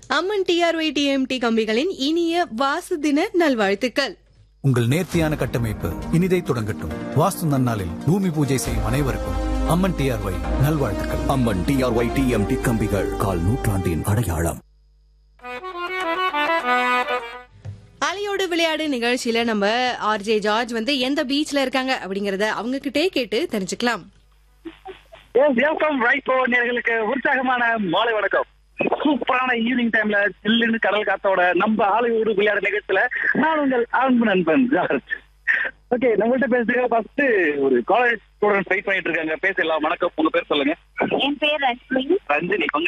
அம்மன் TRY TMT கம்பிகளின் இனிய வாசு தின நல்வாழ்த்துக்கள் உங்கள் நேர்த்தியான கட்டமைப்பு இனிதை தொடங்கட்டும் வாஸ்து நன்னாளில் பூமி பூஜை செய்யும் அனைவருக்கும் அம்மன் டிஆர்ஒய் நல்வாழ்த்துக்கள் அம்மன் டிஆர்ஒய் டிஎம்டி கம்பிகள் கால் நூற்றாண்டின் அடையாளம் அலையோடு விளையாடு நிகழ்ச்சியில நம்ம ஆர்ஜே ஜார்ஜ் வந்து எந்த பீச்ல இருக்காங்க அப்படிங்கறத அவங்க கிட்டே கேட்டு தெரிஞ்சுக்கலாம் வெல்கம் ரைட் நேர்களுக்கு உற்சாகமான மாலை வணக்கம் சூப்பரான ஈவினிங் டைம்ல சில்லுன்னு கடல் காத்தோட நம்ம ஹாலிவுட் விளையாட நிகழ்ச்சியில நான் உங்கள் அன்பு நண்பன் ஜார்ஜ் ஓகே நம்மள்ட்ட பேசுறதுக்கு ஃபர்ஸ்ட் ஒரு காலேஜ் ஸ்டூடெண்ட் வெயிட் பண்ணிட்டு இருக்காங்க பேசலாம் வணக்கம் உங்க பேர் சொல்லுங்க என் பேர் ரஷ்மி ரஞ்சினி உங்க